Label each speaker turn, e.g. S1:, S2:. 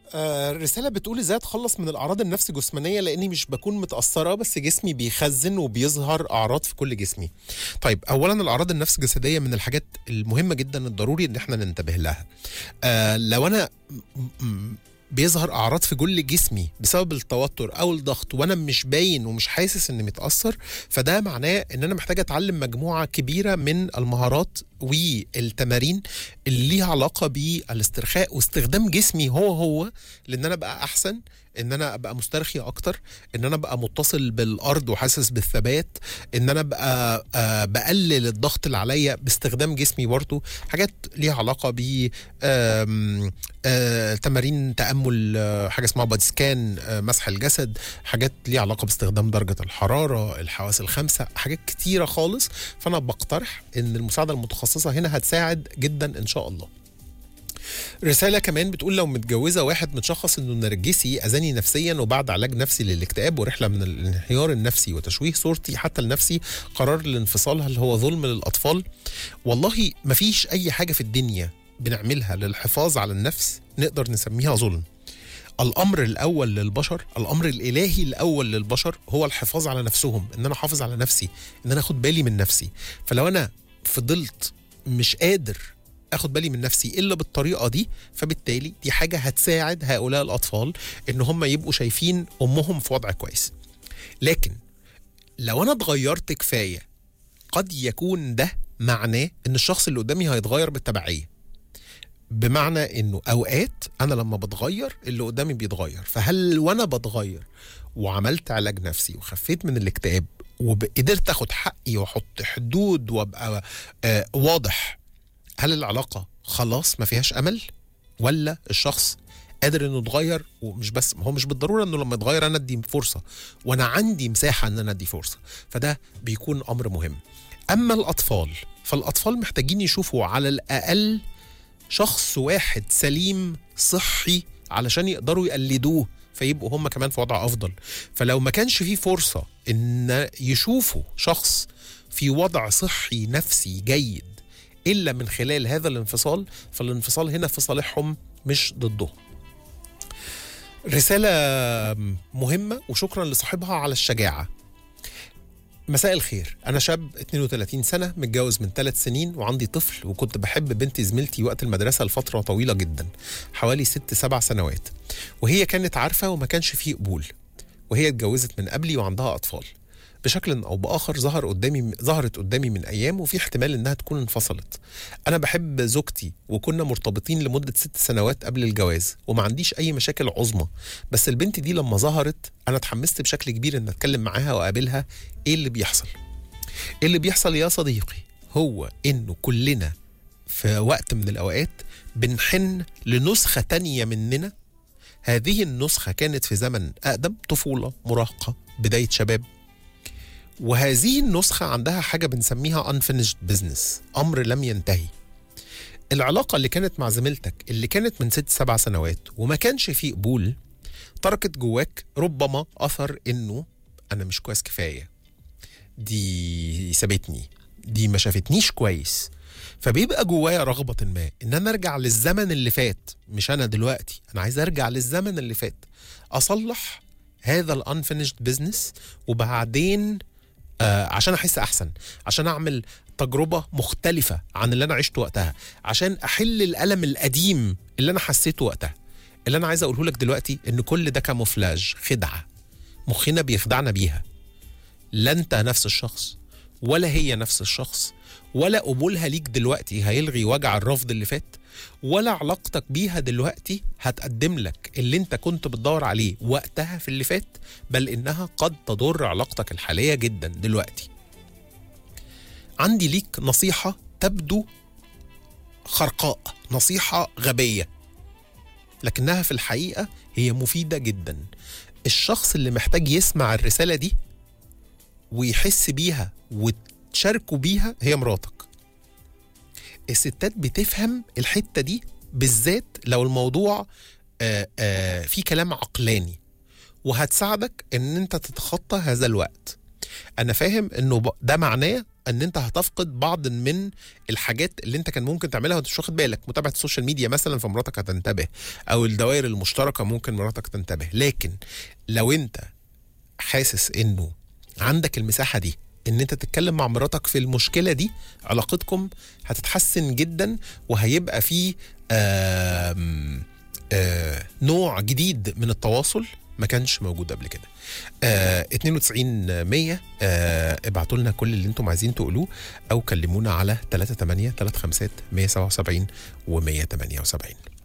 S1: آه، الرسالة بتقول ازاي اتخلص من الاعراض النفس جسمانية لاني مش بكون متأثرة بس جسمي بيخزن وبيظهر اعراض في كل جسمي. طيب اولا الاعراض النفس الجسدية من الحاجات المهمة جدا الضروري ان احنا ننتبه لها. آه لو انا م- م- بيظهر اعراض في كل جسمي بسبب التوتر او الضغط وانا مش باين ومش حاسس اني متاثر فده معناه ان انا محتاج اتعلم مجموعه كبيره من المهارات والتمارين اللي ليها علاقه بالاسترخاء واستخدام جسمي هو هو لان انا ابقى احسن ان انا ابقى مسترخي اكتر ان انا ابقى متصل بالارض وحاسس بالثبات ان انا ابقى آه بقلل الضغط اللي عليا باستخدام جسمي برضه حاجات ليها علاقه ب آم، آه، تمارين تامل آه، حاجه اسمها بادي سكان آه، مسح الجسد حاجات ليها علاقه باستخدام درجه الحراره الحواس الخمسه حاجات كتيره خالص فانا بقترح ان المساعده المتخصصه هنا هتساعد جدا ان شاء الله رسالة كمان بتقول لو متجوزة واحد متشخص انه نرجسي اذاني نفسيا وبعد علاج نفسي للاكتئاب ورحلة من الانهيار النفسي وتشويه صورتي حتى لنفسي قرار الانفصال هل هو ظلم للاطفال؟ والله مفيش اي حاجة في الدنيا بنعملها للحفاظ على النفس نقدر نسميها ظلم. الامر الاول للبشر الامر الالهي الاول للبشر هو الحفاظ على نفسهم ان انا احافظ على نفسي ان انا اخد بالي من نفسي فلو انا فضلت مش قادر اخد بالي من نفسي الا بالطريقه دي فبالتالي دي حاجه هتساعد هؤلاء الاطفال ان هم يبقوا شايفين امهم في وضع كويس لكن لو انا اتغيرت كفايه قد يكون ده معناه ان الشخص اللي قدامي هيتغير بالتبعيه بمعنى انه اوقات انا لما بتغير اللي قدامي بيتغير فهل وانا بتغير وعملت علاج نفسي وخفيت من الاكتئاب وقدرت اخد حقي واحط حدود وابقى آه واضح هل العلاقه خلاص ما فيهاش امل ولا الشخص قادر انه يتغير ومش بس هو مش بالضروره انه لما يتغير انا ادي فرصه وانا عندي مساحه ان انا ادي فرصه فده بيكون امر مهم اما الاطفال فالاطفال محتاجين يشوفوا على الاقل شخص واحد سليم صحي علشان يقدروا يقلدوه فيبقوا هم كمان في وضع افضل فلو ما كانش في فرصه ان يشوفوا شخص في وضع صحي نفسي جيد الا من خلال هذا الانفصال فالانفصال هنا في صالحهم مش ضدهم رسالة مهمة وشكرا لصاحبها على الشجاعة مساء الخير أنا شاب 32 سنة متجوز من ثلاث سنين وعندي طفل وكنت بحب بنت زميلتي وقت المدرسة لفترة طويلة جدا حوالي ست سبع سنوات وهي كانت عارفة وما كانش فيه قبول وهي اتجوزت من قبلي وعندها أطفال بشكل او باخر ظهر قدامي ظهرت قدامي من ايام وفي احتمال انها تكون انفصلت انا بحب زوجتي وكنا مرتبطين لمده ست سنوات قبل الجواز وما عنديش اي مشاكل عظمى بس البنت دي لما ظهرت انا اتحمست بشكل كبير ان اتكلم معاها واقابلها ايه اللي بيحصل ايه اللي بيحصل يا صديقي هو انه كلنا في وقت من الاوقات بنحن لنسخه تانية مننا هذه النسخه كانت في زمن اقدم طفوله مراهقه بدايه شباب وهذه النسخة عندها حاجة بنسميها unfinished business أمر لم ينتهي العلاقة اللي كانت مع زميلتك اللي كانت من ست سبع سنوات وما كانش فيه قبول تركت جواك ربما أثر إنه أنا مش كويس كفاية دي سابتني دي ما شافتنيش كويس فبيبقى جوايا رغبة ما إن أنا أرجع للزمن اللي فات مش أنا دلوقتي أنا عايز أرجع للزمن اللي فات أصلح هذا الانفينيشد بزنس وبعدين آه عشان احس احسن عشان اعمل تجربه مختلفه عن اللي انا عشته وقتها عشان احل الالم القديم اللي انا حسيته وقتها اللي انا عايز اقوله لك دلوقتي ان كل ده كاموفلاج خدعه مخنا بيخدعنا بيها لا انت نفس الشخص ولا هي نفس الشخص ولا قبولها ليك دلوقتي هيلغي وجع الرفض اللي فات ولا علاقتك بيها دلوقتي هتقدم لك اللي انت كنت بتدور عليه وقتها في اللي فات بل انها قد تضر علاقتك الحاليه جدا دلوقتي عندي ليك نصيحه تبدو خرقاء نصيحه غبيه لكنها في الحقيقه هي مفيده جدا الشخص اللي محتاج يسمع الرساله دي ويحس بيها وتشاركه بيها هي مراتك الستات بتفهم الحته دي بالذات لو الموضوع آآ آآ في كلام عقلاني وهتساعدك ان انت تتخطى هذا الوقت انا فاهم انه ده معناه ان انت هتفقد بعض من الحاجات اللي انت كان ممكن تعملها وانت مش واخد بالك متابعه السوشيال ميديا مثلا فمراتك هتنتبه او الدوائر المشتركه ممكن مراتك تنتبه لكن لو انت حاسس انه عندك المساحه دي ان انت تتكلم مع مراتك في المشكله دي علاقتكم هتتحسن جدا وهيبقى في آم آه نوع جديد من التواصل ما كانش موجود قبل كده آه 92 100 آه ابعتوا لنا كل اللي انتم عايزين تقولوه او كلمونا على 38 35 177 و 178